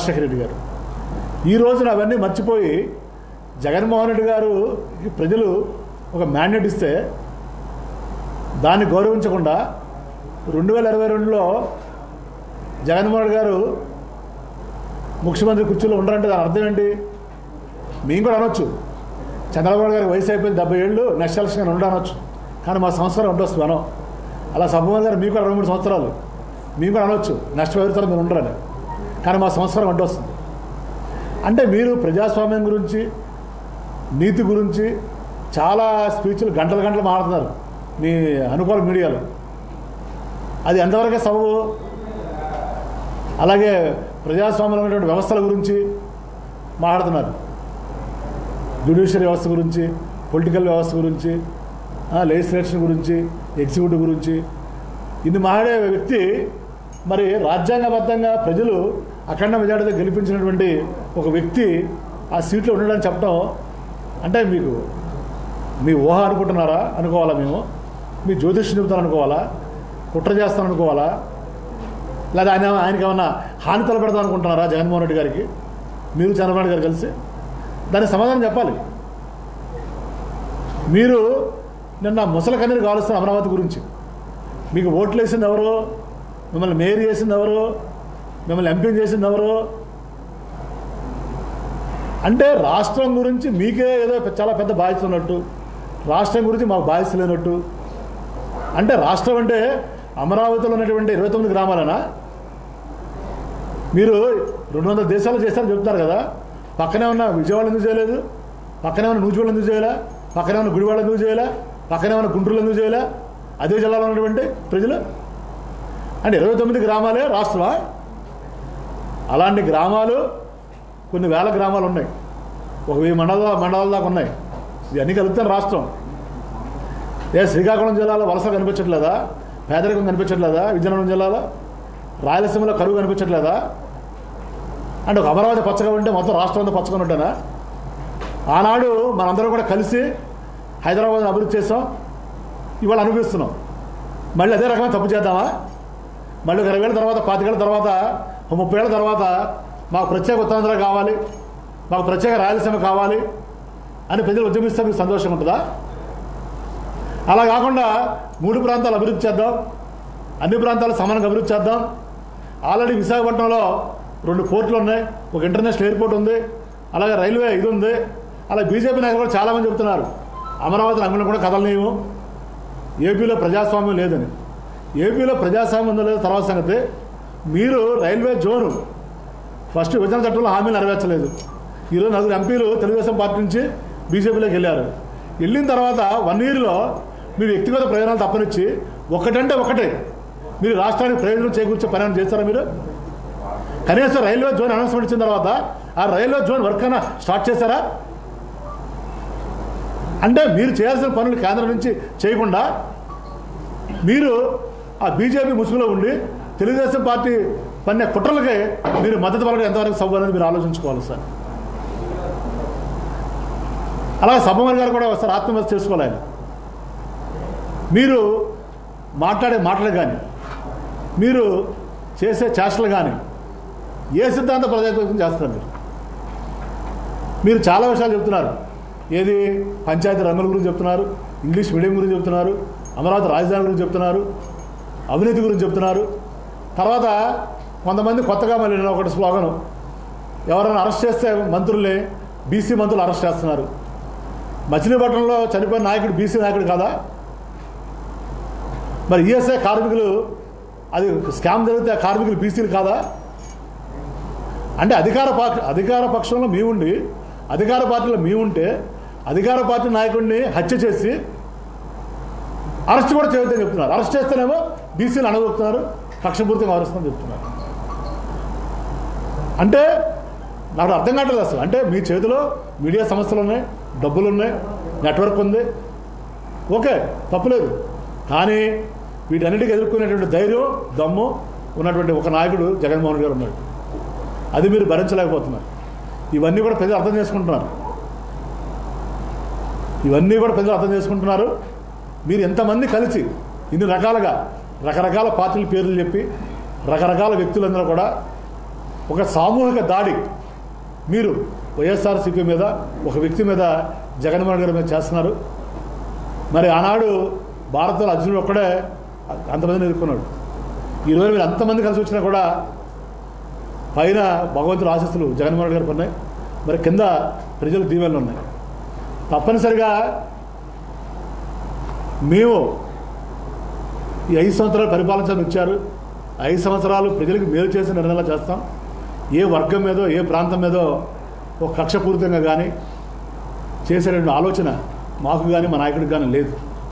రాజశేఖర రెడ్డి గారు ఈ రోజున అవన్నీ మర్చిపోయి జగన్మోహన్ రెడ్డి గారు ఈ ప్రజలు ఒక మ్యాండేట్ ఇస్తే దాన్ని గౌరవించకుండా రెండు వేల ఇరవై రెండులో జగన్మోహన్ రెడ్డి గారు ముఖ్యమంత్రి కుర్చీలో ఉండరంటే దాని అర్థం ఏంటి మేము కూడా అనొచ్చు చంద్రబాబు నాయుడు గారి వయసు అయిపోయింది డెబ్బై ఏళ్ళు నెక్స్ట్ ఎలక్షన్ ఉండ అనొచ్చు కానీ మా సంవత్సరం ఉండొస్తుంది మనం అలా సబ్బుమల్ గారు మీకు కూడా రెండు మూడు సంవత్సరాలు మేము కూడా అనొచ్చు నెక్స్ట్ సంవత్సరం మీరు ఉండరని కానీ మా సంవత్సరం వస్తుంది అంటే మీరు ప్రజాస్వామ్యం గురించి నీతి గురించి చాలా స్పీచ్లు గంటలు గంటలు మాట్లాడుతున్నారు మీ అనుకూల మీడియాలో అది ఎంతవరకే సబబు అలాగే ప్రజాస్వామ్యంలో ఉన్నటువంటి వ్యవస్థల గురించి మాట్లాడుతున్నారు జ్యుడిషియరీ వ్యవస్థ గురించి పొలిటికల్ వ్యవస్థ గురించి లెజిస్లేషన్ గురించి ఎగ్జిక్యూటివ్ గురించి ఇన్ని మాట్లాడే వ్యక్తి మరి రాజ్యాంగబద్ధంగా ప్రజలు అఖండ మెజార్టీతో గెలిపించినటువంటి ఒక వ్యక్తి ఆ సీట్లో ఉండడానికి చెప్పడం అంటే మీకు మీ ఊహ అనుకుంటున్నారా అనుకోవాలా మేము మీ జ్యోతిష్యం చెబుతాను అనుకోవాలా కుట్ర చేస్తాను అనుకోవాలా లేదా ఆయన ఆయనకి ఏమన్నా హాని తలపెడతాం అనుకుంటున్నారా జగన్మోహన్ రెడ్డి గారికి మీరు చంద్రబాబు నాయుడు గారు కలిసి దానికి సమాధానం చెప్పాలి మీరు నిన్న ముసలి కన్నీరు కాలుస్తున్న అమరావతి గురించి మీకు ఓట్లు వేసింది ఎవరు మిమ్మల్ని మేయర్ చేసింది ఎవరు మిమ్మల్ని ఎంపీ చేసింది ఎవరు అంటే రాష్ట్రం గురించి మీకే ఏదో చాలా పెద్ద బాధ్యత ఉన్నట్టు రాష్ట్రం గురించి మాకు బాధ్యత లేనట్టు అంటే రాష్ట్రం అంటే అమరావతిలో ఉన్నటువంటి ఇరవై తొమ్మిది గ్రామాలనా మీరు రెండు వందల దేశాలు చేస్తారని చెప్తున్నారు కదా పక్కనే ఉన్న విజయవాడ ఎందుకు చేయలేదు పక్కనే ఉన్న నూజివాడ ఎందుకు చేయలే పక్కనే ఉన్న గుడివాడ ఎందుకు చేయలే పక్కనే ఉన్న గుంటూరులో ఎందుకు చేయలే అదే జిల్లాలో ఉన్నటువంటి ప్రజలు అంటే ఇరవై తొమ్మిది గ్రామాలే రాష్ట్రమా అలాంటి గ్రామాలు కొన్ని వేల గ్రామాలు ఉన్నాయి ఒక వెయ్యి మండల మండలాల దాకా ఉన్నాయి ఇవన్నీ కలుపుతాను రాష్ట్రం ఏ శ్రీకాకుళం జిల్లాలో వలస కనిపించట్లేదా పేదరికం కనిపించట్లేదా విజయనగరం జిల్లాలో రాయలసీమలో కరువు కనిపించట్లేదా అంటే ఒక అమరావతి పచ్చగా ఉంటే మొత్తం రాష్ట్రం అంతా పచ్చగా ఉంటానా ఆనాడు మనందరం కూడా కలిసి హైదరాబాద్ అభివృద్ధి చేసాం ఇవాళ అనుభవిస్తున్నాం మళ్ళీ అదే రకమైన తప్పు చేద్దామా మళ్ళీ ఒక ఇరవై ఏళ్ళ తర్వాత పాతికేళ్ళ తర్వాత ఒక ముప్పై ఏళ్ళ తర్వాత మాకు ప్రత్యేక ఉత్తరాంధ్ర కావాలి మాకు ప్రత్యేక రాయలసీమ కావాలి అని ప్రజలు ఉద్యమిస్తే మీకు సంతోషం ఉంటుందా అలా కాకుండా మూడు ప్రాంతాలు అభివృద్ధి చేద్దాం అన్ని ప్రాంతాలు సమానంగా అభివృద్ధి చేద్దాం ఆల్రెడీ విశాఖపట్నంలో రెండు పోర్టులు ఉన్నాయి ఒక ఇంటర్నేషనల్ ఎయిర్పోర్ట్ ఉంది అలాగే రైల్వే ఇది ఉంది అలా బీజేపీ నాయకులు కూడా చాలామంది చెప్తున్నారు అమరావతి అంగుళం కూడా కదలనీయము ఏపీలో ప్రజాస్వామ్యం లేదని ఏపీలో ప్రజాస్వామ్యం ఉందో లేదో తర్వాత సంగతి మీరు రైల్వే జోను ఫస్ట్ విభజన చట్టంలో హామీలు నెరవేర్చలేదు ఈరోజు నలుగురు ఎంపీలు తెలుగుదేశం పార్టీ నుంచి బీజేపీలోకి వెళ్ళారు వెళ్ళిన తర్వాత వన్ ఇయర్లో మీరు వ్యక్తిగత ప్రయోజనాలు తప్పనిచ్చి ఒకటంటే ఒకటే మీరు రాష్ట్రానికి ప్రయోజనం చేకూర్చే పని ఏమైనా చేస్తారా మీరు కనీసం రైల్వే జోన్ అనౌన్స్మెంట్ ఇచ్చిన తర్వాత ఆ రైల్వే జోన్ వర్క్ అయినా స్టార్ట్ చేశారా అంటే మీరు చేయాల్సిన పనులు కేంద్రం నుంచి చేయకుండా మీరు ఆ బీజేపీ ముసుగులో ఉండి తెలుగుదేశం పార్టీ పన్నే కుట్రలకే మీరు మద్దతు పలకడం ఎంతవరకు సభ అనేది మీరు ఆలోచించుకోవాలి సార్ అలాగే సభమర్ గారు కూడా ఒకసారి ఆత్మహత్య చేసుకోవాలి ఆయన మీరు మాట్లాడే మాటలు కానీ మీరు చేసే చేష్టలు కానీ ఏ సిద్ధాంత ప్రజాప్రభుత్వం చేస్తారు మీరు మీరు చాలా విషయాలు చెప్తున్నారు ఏది పంచాయతీ రంగుల గురించి చెప్తున్నారు ఇంగ్లీష్ మీడియం గురించి చెప్తున్నారు అమరావతి రాజధాని గురించి చెప్తున్నారు అవినీతి గురించి చెప్తున్నారు తర్వాత కొంతమంది కొత్తగా మళ్ళీ నేను ఒకటి స్లోగను ఎవరైనా అరెస్ట్ చేస్తే మంత్రుల్ని బీసీ మంత్రులు అరెస్ట్ చేస్తున్నారు మచిలీపట్నంలో చనిపోయిన నాయకుడు బీసీ నాయకుడు కాదా మరి ఈఎస్ఐ కార్మికులు అది స్కామ్ జరిగితే ఆ కార్మికులు బీసీలు కాదా అంటే అధికార పక్ష అధికార పక్షంలో మీ ఉండి అధికార పార్టీలో మీ ఉంటే అధికార పార్టీ నాయకుడిని హత్య చేసి అరెస్ట్ కూడా చేయొద్దని చెప్తున్నారు అరెస్ట్ చేస్తేనేమో బీసీలు అనగొస్తున్నారు కక్షపూర్తిగా అరెస్ట్ని చెప్తున్నారు అంటే నాకు అర్థం కావట్లేదు అసలు అంటే మీ చేతిలో మీడియా సంస్థలు ఉన్నాయి డబ్బులు ఉన్నాయి నెట్వర్క్ ఉంది ఓకే తప్పులేదు కానీ వీటన్నిటికీ ఎదుర్కొనేటువంటి ధైర్యం దమ్ము ఉన్నటువంటి ఒక నాయకుడు జగన్మోహన్ రెడ్డి గారు ఉన్నాడు అది మీరు భరించలేకపోతున్నారు ఇవన్నీ కూడా ప్రజలు అర్థం చేసుకుంటున్నారు ఇవన్నీ కూడా ప్రజలు అర్థం చేసుకుంటున్నారు మీరు ఎంతమంది కలిసి ఇన్ని రకాలుగా రకరకాల పార్టీల పేర్లు చెప్పి రకరకాల వ్యక్తులందరూ కూడా ఒక సామూహిక దాడి మీరు వైఎస్ఆర్సీపీ మీద ఒక వ్యక్తి మీద జగన్మోహన్ గారి మీద చేస్తున్నారు మరి ఆనాడు భారతంలో అర్జునుడు ఒక్కడే అంతమందిని ఎదుర్కొన్నాడు ఈరోజు మీరు అంతమంది కలిసి వచ్చినా కూడా పైన భగవంతుడు ఆశీస్సులు జగన్మోహన్ రెడ్డి గారికి ఉన్నాయి మరి కింద ప్రజలు దీవెనలు ఉన్నాయి తప్పనిసరిగా మేము ఈ ఐదు సంవత్సరాలు పరిపాలించాలని వచ్చారు ఐదు సంవత్సరాలు ప్రజలకు మేలు చేసిన నిర్ణయాలు చేస్తాం ఏ వర్గం మీదో ఏ ప్రాంతం మీదో ఒక కక్షపూరితంగా కానీ చేసేటువంటి ఆలోచన మాకు కానీ మా నాయకుడికి కానీ లేదు